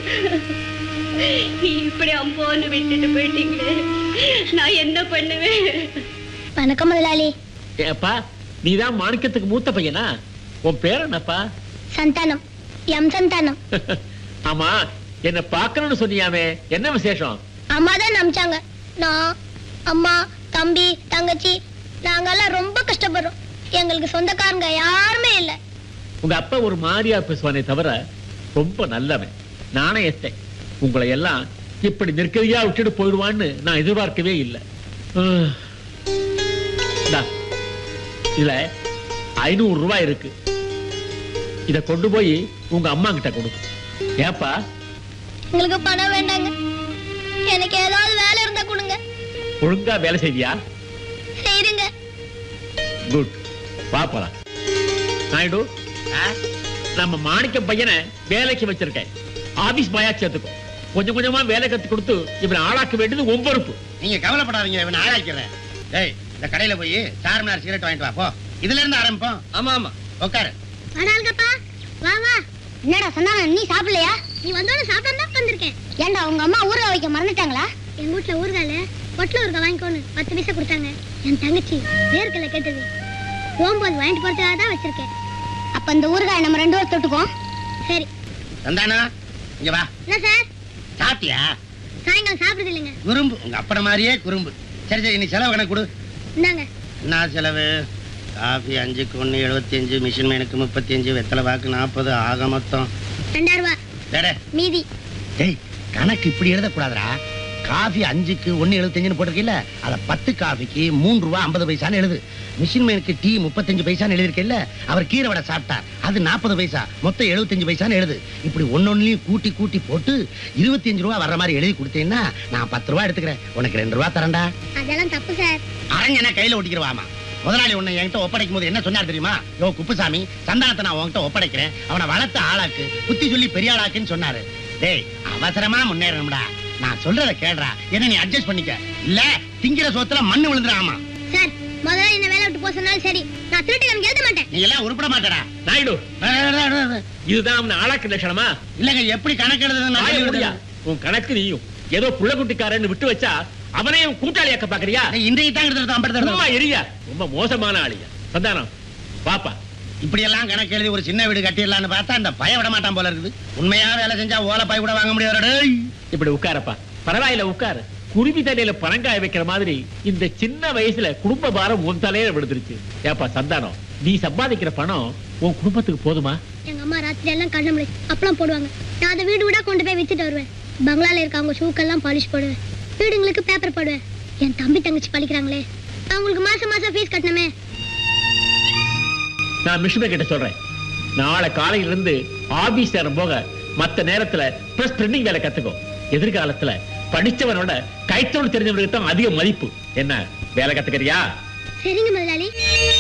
இப்படி அம்போன்னு விட்டுட்டு போயிட்டீங்களே நான் என்ன பண்ணுவேன் வணக்கம் முதலாளி ஏப்பா நீதான் மாணிக்கத்துக்கு மூத்த பையனா உன் பேர் என்னப்பா சந்தானம் எம் சந்தானம் ஆமா என்ன பார்க்கணும்னு சொன்னியாமே என்ன விசேஷம் அம்மா தான் நம்பிச்சாங்க நான் அம்மா தம்பி தங்கச்சி நாங்கெல்லாம் ரொம்ப கஷ்டப்படுறோம் எங்களுக்கு சொந்தக்காரங்க யாருமே இல்லை உங்க அப்பா ஒரு மாதிரியா பேசுவானே தவிர ரொம்ப நல்லவன் நானே எத்தேன் உங்களை எல்லாம் இப்படி நெருக்கடியா விட்டுட்டு போயிடுவான்னு நான் எதிர்பார்க்கவே இல்லை ஆஹ். இந்தா, இதுல ஐநூறு ரூபாய் இருக்கு இத கொண்டு போய் உங்க அம்மா கிட்ட கொடு ஏப்பா எங்களுக்கு பணம் வேண்டாங்க எனக்கு ஏதாவது வேலை இருந்தா கொடுங்க ஒழுங்கா வேலை செய்வியா செய்யுங்க குட் வா போலாம் நாயுடு நம்ம மாணிக்க பையனை வேலைக்கு வச்சிருக்கேன் ஆபீஸ் பாயா சேர்த்துக்கோ கொஞ்சம் கொஞ்சமா வேலை கத்து கொடுத்து இவனை ஆளாக்க வேண்டியது உன் பொறுப்பு நீங்க கவலைப்படாதீங்க இவன் ஆளாக்கிறேன் டேய் இந்த கடையில போய் சார்மினார் சிகரெட் வாங்கிட்டு வா போ இதுல இருந்து ஆரம்பிப்போம் ஆமா ஆமா உட்காரு வடால்கப்பா வா வா என்னடா சொன்னா நீ சாப்பிடலையா நீ வந்தோட சாப்பிட தான் வந்திருக்கேன் ஏன்டா உங்க அம்மா ஊறுகாய் வைக்க மறந்துட்டாங்களா எங்க வீட்ல ஊறுகால பொட்டில் ஊறுகாய் வாங்கிக்கோன்னு பத்து பைசா கொடுத்தாங்க என் தங்கச்சி வேர்க்கல கேட்டது போகும்போது வாங்கிட்டு போறதுக்காக தான் வச்சிருக்கேன் அப்ப இந்த ஊறுகாய் நம்ம ரெண்டு பேரும் தொட்டுக்குவோம் சரி சந்தானா இங்க வா என்ன சார் சாப்பிட்டியா சாயங்காலம் சாப்பிடுறது இல்லைங்க குறும்பு உங்க அப்பட மாதிரியே குறும்பு சரி சரி நீ செலவு கணக்கு கொடு இந்தாங்க என்ன செலவு காஃபி அஞ்சுக்கு ஒன்று எழுபத்தி அஞ்சு மிஷின் மேனுக்கு முப்பத்தி அஞ்சு வெத்தலை வாக்கு நாற்பது ஆக மொத்தம் ரெண்டாயிரம் ரூபாய் டேடே மீதி டேய் கணக்கு இப்படி எழுதக்கூடாதுடா காஃபி அஞ்சுக்கு ஒன்று எழுபத்தஞ்சுன்னு போட்டிருக்கீல்ல அதை பத்து காஃபிக்கு மூணு ரூபா ஐம்பது பைசான்னு எழுது மிஷின் மேனுக்கு டீ முப்பத்தஞ்சு பைசான்னு எழுதியிருக்கேல்ல அவர் கீரை வடை சாப்பிட்டார் அது நாற்பது பைசா மொத்தம் எழுபத்தஞ்சு பைசான்னு எழுது இப்படி ஒன்னொன்னுலயும் கூட்டி கூட்டி போட்டு இருபத்தி அஞ்சு ரூபா வர்ற மாதிரி எழுதி கொடுத்தீங்கன்னா நான் பத்து ரூபா எடுத்துக்கிறேன் உனக்கு ரெண்டு ரூபா தரேன்டா அதெல்லாம் தப்பு சார் அரங்கன கையில ஒட்டிக்கிறவாமா முதலாளி உன்னை என்கிட்ட ஒப்படைக்கும் போது என்ன சொன்னார் தெரியுமா யோ குப்புசாமி சந்தானத்தை நான் உன்கிட்ட ஒப்படைக்கிறேன் அவனை வளர்த்து ஆளாக்கு புத்தி சொல்லி பெரிய ஆளாக்குன்னு சொன்னாரு டேய் அவசரமா முன்னேறணும்டா நான் சொல்றத கேடுறா என்ன நீ அட்ஜஸ்ட் பண்ணிக்க இல்ல திங்கிற சோத்துல மண்ணு விழுந்துடாமா சார் முதல்ல என்ன வேலை விட்டு போக சொன்னாலும் சரி நான் திருட்டு கணக்கு எழுத மாட்டேன் நீ எல்லாம் உருப்பட மாட்டடா நாயுடு இதுதான் அவனை ஆளாக்கு லட்சணமா இல்லங்க எப்படி கணக்கு எழுதுறது நான் வாயை சொல்லி மூடியா. விடுறேன். உன் கணக்கு நீயும் ஏதோ புள்ள குட்டிக்காரன்னு விட்டு வச்சா அவனையும் கூட்டாளியாக்க பாக்குறியா டேய், இன்றைக்கு தான் எடுத்துட்டு ஐம்பது சும்மா தடவை. எரியா ரொம்ப மோசமான ஆளியா சந்தானம் பாப்பா இப்படி எல்லாம் கணக்கு எழுதி ஒரு சின்ன வீடு கட்டிடலாம்னு பார்த்தா அந்த பய விட மாட்டான் போல இருக்குது உண்மையா வேலை செஞ்சா ஓலை பாய் கூட வாங்க முடியாது டேய் இப்படி உட்காரப்பா பரவாயில்ல உட்காரு குருவி தலையில பனங்காய வைக்கிற மாதிரி இந்த சின்ன வயசுல குடும்ப பாரம் உன் தலையில விழுந்துருச்சு ஏப்பா சந்தானம் நீ சம்பாதிக்கிற பணம் உன் குடும்பத்துக்கு போதுமா எங்க அம்மா ராத்திரி எல்லாம் கண்ண முடி அப்பளம் போடுவாங்க நான் அதை வீடு வீடா கொண்டு போய் வித்துட்டு வருவேன் பங்களால இருக்க அவங்க ஷூக்கெல்லாம் பாலிஷ் போடுவேன் வீடுங்களுக்கு பேப்பர் போடுவேன் என் தம்பி தங்கச்சி படிக்கிறாங்களே அவங்களுக்கு மாசம் மாசம் ஃபீஸ் கட்டணுமே நான் மிஷினை கிட்ட சொல்றேன் நாளை காலையில இருந்து ஆபீஸ் நேரம் போக மத்த நேரத்துல பிரஸ் பிரிண்டிங் வேலை கத்துக்கோ எதிர்காலத்துல படிச்சவனோட கைத்தொழில் தெரிஞ்சவனுக்கு தான் அதிக மதிப்பு என்ன வேலை கத்துக்கறியா சரிங்க முதலாளி